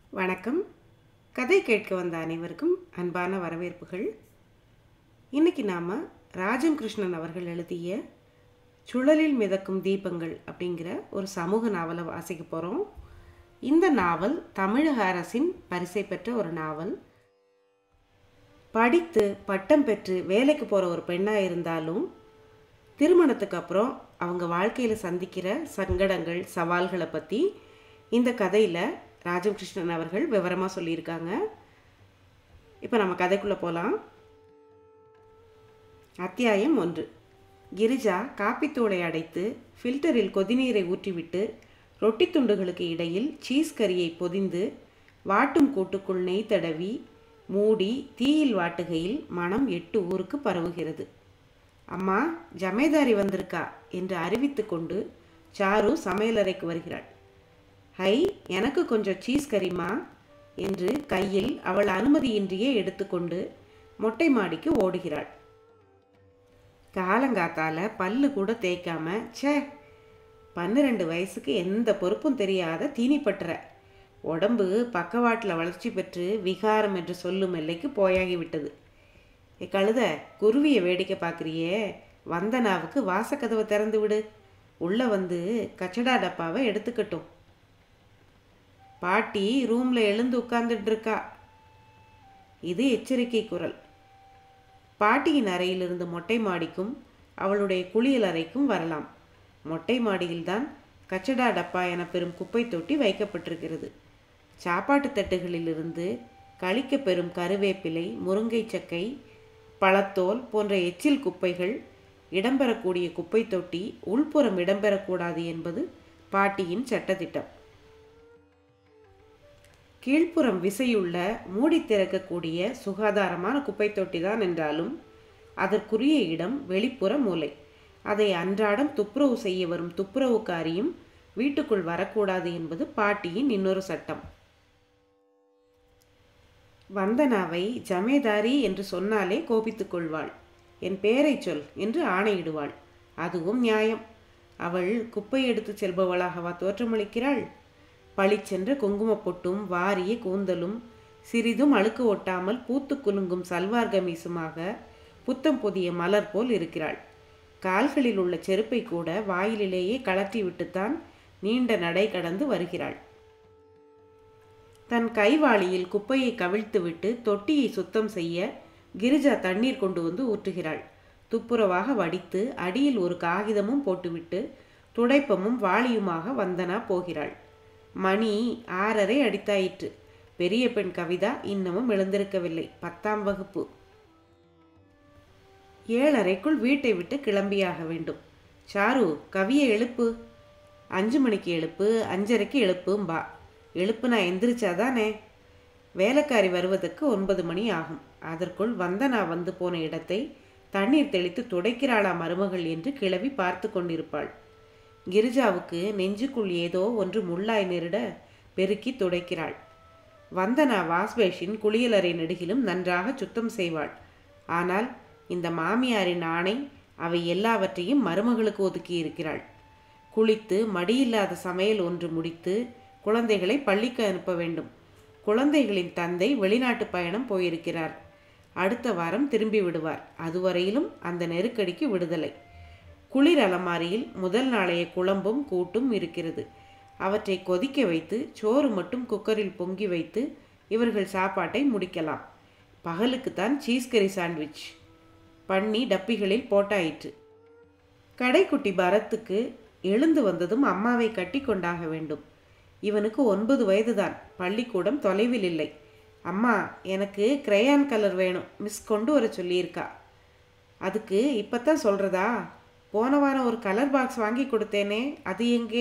வணக்கம் கதை கேட்க வந்த அனைவருக்கும் அன்பான வரவேற்புகள் இன்னைக்கு நாம் ராஜம் கிருஷ்ணன் அவர்கள் எழுதிய சுழலில் மிதக்கும் தீபங்கள் அப்படிங்கிற ஒரு சமூக நாவலை வாசிக்க போகிறோம் இந்த நாவல் தமிழக அரசின் பரிசை பெற்ற ஒரு நாவல் படித்து பட்டம் பெற்று வேலைக்கு போகிற ஒரு பெண்ணாக இருந்தாலும் திருமணத்துக்கு அப்புறம் அவங்க வாழ்க்கையில் சந்திக்கிற சங்கடங்கள் சவால்களை பற்றி இந்த கதையில் ராஜம் கிருஷ்ணன் அவர்கள் விவரமாக சொல்லியிருக்காங்க இப்போ நம்ம கதைக்குள்ளே போகலாம் அத்தியாயம் ஒன்று கிரிஜா காப்பித்தூளை அடைத்து ஃபில்டரில் கொதிநீரை ஊற்றிவிட்டு ரொட்டி துண்டுகளுக்கு இடையில் சீஸ் கறியை பொதிந்து வாட்டும் கூட்டுக்குள் நெய் தடவி மூடி தீயில் வாட்டுகையில் மனம் எட்டு ஊருக்கு பரவுகிறது அம்மா ஜமேதாரி வந்திருக்கா என்று அறிவித்து கொண்டு சாரு சமையலறைக்கு வருகிறாள் ஹை எனக்கு கொஞ்சம் சீஸ் கறிமா என்று கையில் அவள் அனுமதியின்றியே எடுத்துக்கொண்டு மொட்டை மாடிக்கு ஓடுகிறாள் காலங்காத்தால பல்லு கூட தேய்க்காம ச்சே பன்னிரெண்டு வயசுக்கு எந்த பொறுப்பும் தெரியாத தீனிப்பட்டுற உடம்பு பக்கவாட்டில் வளர்ச்சி பெற்று விகாரம் என்று சொல்லும் எல்லைக்கு போயாகிவிட்டது ஏ கழுத குருவியை வேடிக்கை பார்க்குறியே வந்தனாவுக்கு வாசக்கதவை திறந்து விடு உள்ளே வந்து கச்சடா டப்பாவை எடுத்துக்கட்டும் பாட்டி ரூமில் எழுந்து உட்கார்ந்துட்டு இருக்கா இது எச்சரிக்கை குரல் பாட்டியின் அறையிலிருந்து மொட்டை மாடிக்கும் அவளுடைய குளியல் அறைக்கும் வரலாம் மொட்டை மாடியில்தான் கச்சடா டப்பா என பெறும் குப்பை தொட்டி வைக்கப்பட்டிருக்கிறது சாப்பாட்டு தட்டுகளிலிருந்து கழிக்க பெறும் கருவேப்பிலை முருங்கை சக்கை பழத்தோல் போன்ற எச்சில் குப்பைகள் இடம்பெறக்கூடிய குப்பை தொட்டி உள்புறம் இடம்பெறக்கூடாது என்பது பாட்டியின் சட்டத்திட்டம் கீழ்ப்புறம் விசையுள்ள மூடி திறக்கக்கூடிய சுகாதாரமான குப்பை தொட்டி தான் என்றாலும் அதற்குரிய இடம் வெளிப்புற மூலை அதை அன்றாடம் துப்புரவு செய்ய வரும் துப்புரவுக்காரியும் வீட்டுக்குள் வரக்கூடாது என்பது பாட்டியின் இன்னொரு சட்டம் வந்தனாவை ஜமேதாரி என்று சொன்னாலே கோபித்துக் கொள்வாள் என் பேரை சொல் என்று ஆணையிடுவாள் அதுவும் நியாயம் அவள் குப்பை எடுத்து செல்பவளாகவா தோற்றமளிக்கிறாள் பளிச்சென்ற குங்குமப் பொட்டும் வாரிய கூந்தலும் சிறிதும் அழுக்கு ஒட்டாமல் பூத்து குலுங்கும் சல்வார் கமீசுமாக புத்தம் புதிய மலர் போல் இருக்கிறாள் கால்களில் உள்ள செருப்பை கூட வாயிலிலேயே கலற்றி விட்டுத்தான் நீண்ட நடை கடந்து வருகிறாள் தன் கைவாளியில் குப்பையை கவிழ்த்துவிட்டு தொட்டியை சுத்தம் செய்ய கிரிஜா தண்ணீர் கொண்டு வந்து ஊற்றுகிறாள் துப்புரவாக வடித்து அடியில் ஒரு காகிதமும் போட்டுவிட்டு துடைப்பமும் வாளியுமாக வந்தனா போகிறாள் மணி ஆறரை அடித்தாயிற்று பெரிய பெண் கவிதா இன்னமும் எழுந்திருக்கவில்லை பத்தாம் வகுப்பு ஏழரைக்குள் வீட்டை விட்டு கிளம்பியாக வேண்டும் சாரு கவியை எழுப்பு அஞ்சு மணிக்கு எழுப்பு அஞ்சரைக்கு எழுப்பும்பா எழுப்பு நான் எந்திரிச்சாதானே வேலைக்காரி வருவதற்கு ஒன்பது மணி ஆகும் அதற்குள் வந்தனா வந்து போன இடத்தை தண்ணீர் தெளித்து துடைக்கிறாளா மருமகள் என்று கிளவி பார்த்து கொண்டிருப்பாள் கிரிஜாவுக்கு நெஞ்சுக்குள் ஏதோ ஒன்று முள்ளாய் நெருட பெருக்கி துடைக்கிறாள் வந்தனா வாஷ்பேஷின் குளியலறை நெடுகிலும் நன்றாக சுத்தம் செய்வாள் ஆனால் இந்த மாமியாரின் ஆணை அவை எல்லாவற்றையும் மருமகளுக்கு ஒதுக்கி இருக்கிறாள் குளித்து மடியில்லாத சமையல் ஒன்று முடித்து குழந்தைகளை பள்ளிக்கு அனுப்ப வேண்டும் குழந்தைகளின் தந்தை வெளிநாட்டு பயணம் போயிருக்கிறார் அடுத்த வாரம் திரும்பி விடுவார் அதுவரையிலும் அந்த நெருக்கடிக்கு விடுதலை குளிர் அலமாரியில் முதல் நாளைய குழம்பும் கூட்டும் இருக்கிறது அவற்றை கொதிக்க வைத்து சோறு மட்டும் குக்கரில் பொங்கி வைத்து இவர்கள் சாப்பாட்டை முடிக்கலாம் பகலுக்குத்தான் சீஸ் கறி சாண்ட்விச் பண்ணி டப்பிகளில் போட்டாயிற்று கடைக்குட்டி பரத்துக்கு எழுந்து வந்ததும் அம்மாவை கட்டி கொண்டாக வேண்டும் இவனுக்கு ஒன்பது வயதுதான் பள்ளிக்கூடம் தொலைவில் இல்லை அம்மா எனக்கு கிரையான் கலர் வேணும் மிஸ் கொண்டு வர சொல்லியிருக்கா அதுக்கு இப்போத்தான் சொல்கிறதா போன வாரம் ஒரு கலர் பாக்ஸ் வாங்கி கொடுத்தேனே அது எங்கே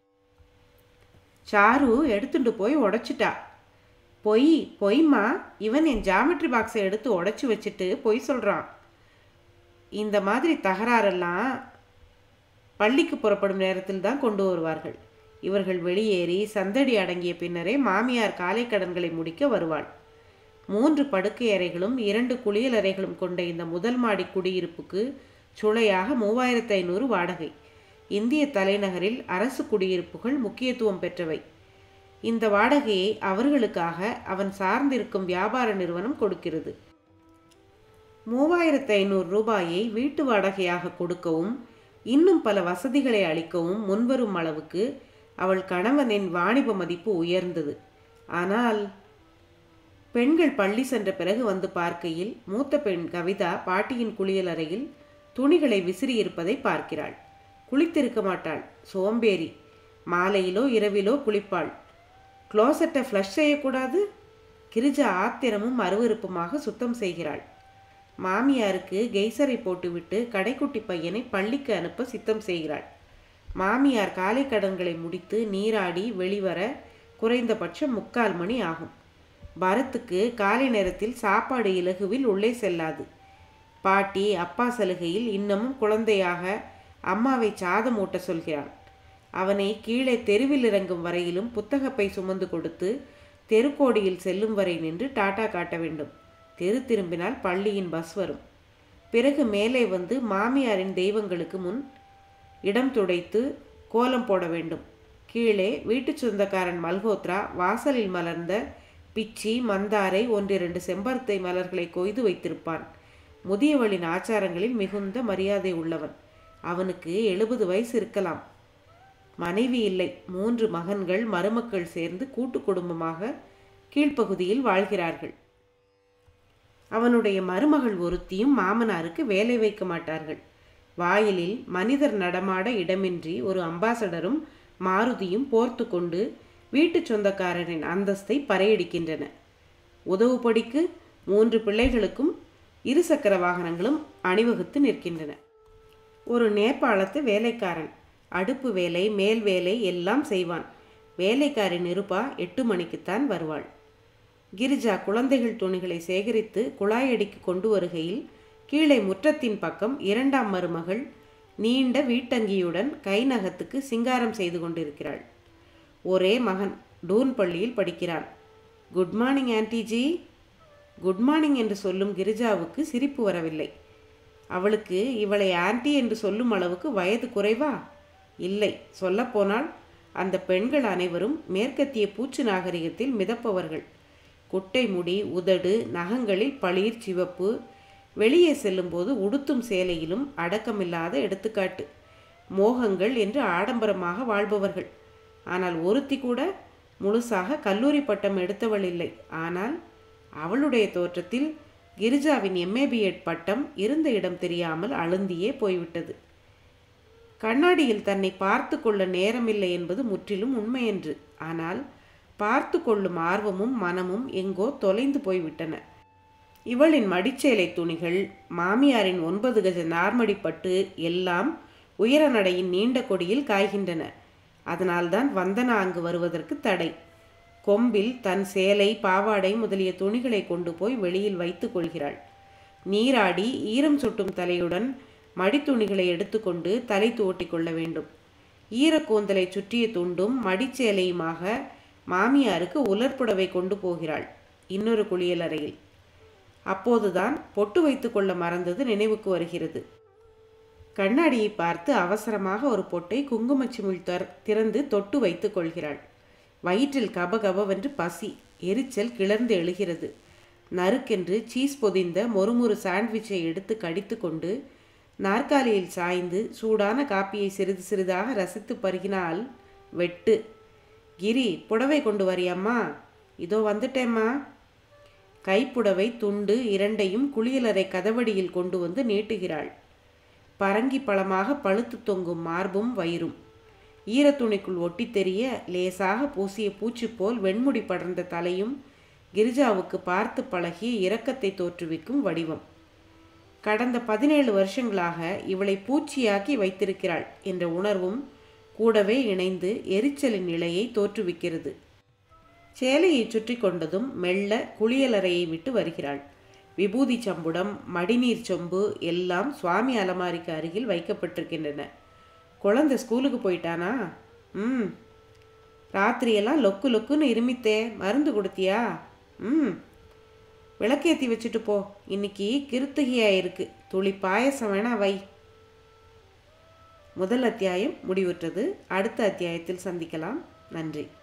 சாரு எடுத்துட்டு போய் உடைச்சிட்டா பொய் பொய்மா இவன் என் ஜாமெட்ரி பாக்ஸை எடுத்து உடைச்சி வச்சுட்டு பொய் சொல்கிறான் இந்த மாதிரி தகராறெல்லாம் பள்ளிக்கு புறப்படும் நேரத்தில் தான் கொண்டு வருவார்கள் இவர்கள் வெளியேறி சந்தடி அடங்கிய பின்னரே மாமியார் காலை கடன்களை முடிக்க வருவாள் மூன்று படுக்கை அறைகளும் இரண்டு குளியல் அறைகளும் கொண்ட இந்த முதல் மாடி குடியிருப்புக்கு சுளையாக மூவாயிரத்து ஐநூறு வாடகை இந்திய தலைநகரில் அரசு குடியிருப்புகள் முக்கியத்துவம் பெற்றவை இந்த வாடகையை அவர்களுக்காக அவன் சார்ந்திருக்கும் வியாபார நிறுவனம் கொடுக்கிறது மூவாயிரத்து ஐநூறு ரூபாயை வீட்டு வாடகையாக கொடுக்கவும் இன்னும் பல வசதிகளை அளிக்கவும் முன்வரும் அளவுக்கு அவள் கணவனின் வாணிப மதிப்பு உயர்ந்தது ஆனால் பெண்கள் பள்ளி சென்ற பிறகு வந்து பார்க்கையில் மூத்த பெண் கவிதா பாட்டியின் குளியலறையில் துணிகளை விசிறியிருப்பதை பார்க்கிறாள் குளித்திருக்க மாட்டாள் சோம்பேறி மாலையிலோ இரவிலோ குளிப்பாள் க்ளோசட்டை ஃப்ளஷ் செய்யக்கூடாது கிரிஜா ஆத்திரமும் அருவருப்புமாக சுத்தம் செய்கிறாள் மாமியாருக்கு கெய்சரை போட்டுவிட்டு கடைக்குட்டி பையனை பள்ளிக்கு அனுப்ப சித்தம் செய்கிறாள் மாமியார் காலை கடன்களை முடித்து நீராடி வெளிவர குறைந்தபட்சம் முக்கால் மணி ஆகும் பரத்துக்கு காலை நேரத்தில் சாப்பாடு இலகுவில் உள்ளே செல்லாது பாட்டி அப்பா சலுகையில் இன்னமும் குழந்தையாக அம்மாவை சாதம் ஊட்ட சொல்கிறான் அவனை கீழே தெருவில் இறங்கும் வரையிலும் புத்தகப்பை சுமந்து கொடுத்து தெருக்கோடியில் செல்லும் வரை நின்று டாட்டா காட்ட வேண்டும் தெரு திரும்பினால் பள்ளியின் பஸ் வரும் பிறகு மேலே வந்து மாமியாரின் தெய்வங்களுக்கு முன் இடம் துடைத்து கோலம் போட வேண்டும் கீழே வீட்டு சொந்தக்காரன் மல்ஹோத்ரா வாசலில் மலர்ந்த பிச்சி மந்தாரை ஒன்றிரண்டு செம்பருத்தை மலர்களை கொய்து வைத்திருப்பான் முதியவளின் ஆச்சாரங்களில் மிகுந்த மரியாதை உள்ளவன் அவனுக்கு எழுபது வயசு இருக்கலாம் மனைவி இல்லை மூன்று மகன்கள் மருமக்கள் சேர்ந்து கூட்டு குடும்பமாக கீழ்ப்பகுதியில் வாழ்கிறார்கள் அவனுடைய மருமகள் ஒருத்தியும் மாமனாருக்கு வேலை வைக்க மாட்டார்கள் வாயிலில் மனிதர் நடமாட இடமின்றி ஒரு அம்பாசடரும் மாருதியும் போர்த்து கொண்டு வீட்டு சொந்தக்காரரின் அந்தஸ்தை பறையடிக்கின்றன உதவுபடிக்கு மூன்று பிள்ளைகளுக்கும் இருசக்கர வாகனங்களும் அணிவகுத்து நிற்கின்றன ஒரு நேபாளத்து வேலைக்காரன் அடுப்பு வேலை மேல் வேலை எல்லாம் செய்வான் வேலைக்காரி நிருபா எட்டு மணிக்குத்தான் வருவாள் கிரிஜா குழந்தைகள் துணிகளை சேகரித்து குழாயடிக்கு கொண்டு வருகையில் கீழே முற்றத்தின் பக்கம் இரண்டாம் மருமகள் நீண்ட வீட்டங்கியுடன் கை நகத்துக்கு சிங்காரம் செய்து கொண்டிருக்கிறாள் ஒரே மகன் டூன் பள்ளியில் படிக்கிறான் குட் மார்னிங் ஆன்டிஜி குட் மார்னிங் என்று சொல்லும் கிரிஜாவுக்கு சிரிப்பு வரவில்லை அவளுக்கு இவளை ஆன்டி என்று சொல்லும் அளவுக்கு வயது குறைவா இல்லை சொல்லப்போனால் அந்த பெண்கள் அனைவரும் மேற்கத்திய பூச்சு நாகரிகத்தில் மிதப்பவர்கள் குட்டை முடி உதடு நகங்களில் பளிர் சிவப்பு வெளியே செல்லும்போது உடுத்தும் சேலையிலும் அடக்கமில்லாத எடுத்துக்காட்டு மோகங்கள் என்று ஆடம்பரமாக வாழ்பவர்கள் ஆனால் ஒருத்தி கூட முழுசாக கல்லூரி பட்டம் எடுத்தவள் இல்லை ஆனால் அவளுடைய தோற்றத்தில் கிரிஜாவின் எம்ஏ பிஎட் பட்டம் இருந்த இடம் தெரியாமல் அழுந்தியே போய்விட்டது கண்ணாடியில் தன்னை பார்த்து கொள்ள நேரமில்லை என்பது முற்றிலும் உண்மையன்று ஆனால் பார்த்து கொள்ளும் ஆர்வமும் மனமும் எங்கோ தொலைந்து போய்விட்டன இவளின் மடிச்சேலை துணிகள் மாமியாரின் ஒன்பது கஜ நார்மடிப்பட்டு எல்லாம் உயர நடையின் நீண்ட கொடியில் காய்கின்றன அதனால்தான் வந்தனா அங்கு வருவதற்கு தடை கொம்பில் தன் சேலை பாவாடை முதலிய துணிகளை கொண்டு போய் வெளியில் வைத்துக் கொள்கிறாள் நீராடி ஈரம் சுட்டும் தலையுடன் மடித்துணிகளை எடுத்துக்கொண்டு தலை துவட்டி கொள்ள வேண்டும் ஈரக்கூந்தலை சுற்றிய துண்டும் மடிச்சேலையுமாக மாமியாருக்கு உலர்புடவை கொண்டு போகிறாள் இன்னொரு குளியலறையில் அப்போதுதான் பொட்டு வைத்துக்கொள்ள மறந்தது நினைவுக்கு வருகிறது கண்ணாடியை பார்த்து அவசரமாக ஒரு பொட்டை குங்குமச்சிமிழ் தர் திறந்து தொட்டு வைத்துக் கொள்கிறாள் வயிற்றில் கபகபவென்று பசி எரிச்சல் கிளர்ந்து எழுகிறது நறுக்கென்று சீஸ் பொதிந்த மொறுமொறு சாண்ட்விச்சை எடுத்து கடித்து கொண்டு நாற்காலியில் சாய்ந்து சூடான காப்பியை சிறிது சிறிதாக ரசித்து பருகினால் வெட்டு கிரி புடவை கொண்டு வரியாம்மா இதோ வந்துட்டேம்மா கைப்புடவை துண்டு இரண்டையும் குளியலறை கதவடியில் கொண்டு வந்து நீட்டுகிறாள் பரங்கி பழமாக பழுத்து தொங்கும் மார்பும் வயிறும் ஈரத்துணிக்குள் ஒட்டி தெரிய லேசாக பூசிய பூச்சி போல் வெண்முடி படர்ந்த தலையும் கிரிஜாவுக்கு பார்த்து பழகிய இரக்கத்தை தோற்றுவிக்கும் வடிவம் கடந்த பதினேழு வருஷங்களாக இவளை பூச்சியாக்கி வைத்திருக்கிறாள் என்ற உணர்வும் கூடவே இணைந்து எரிச்சலின் நிலையை தோற்றுவிக்கிறது சேலையை சுற்றி கொண்டதும் மெல்ல குளியலறையை விட்டு வருகிறாள் விபூதி சம்புடம் மடிநீர் சொம்பு எல்லாம் சுவாமி அலமாரிக்கு அருகில் வைக்கப்பட்டிருக்கின்றன குழந்தை ஸ்கூலுக்கு போயிட்டானா ம் ராத்திரியெல்லாம் லொக்கு லொக்குன்னு இருமித்தே மருந்து கொடுத்தியா ம் விளக்கேற்றி வச்சுட்டு போ இன்னைக்கு கிருத்திகையா இருக்கு துளி பாயசம் வேணா வை முதல் அத்தியாயம் முடிவுற்றது அடுத்த அத்தியாயத்தில் சந்திக்கலாம் நன்றி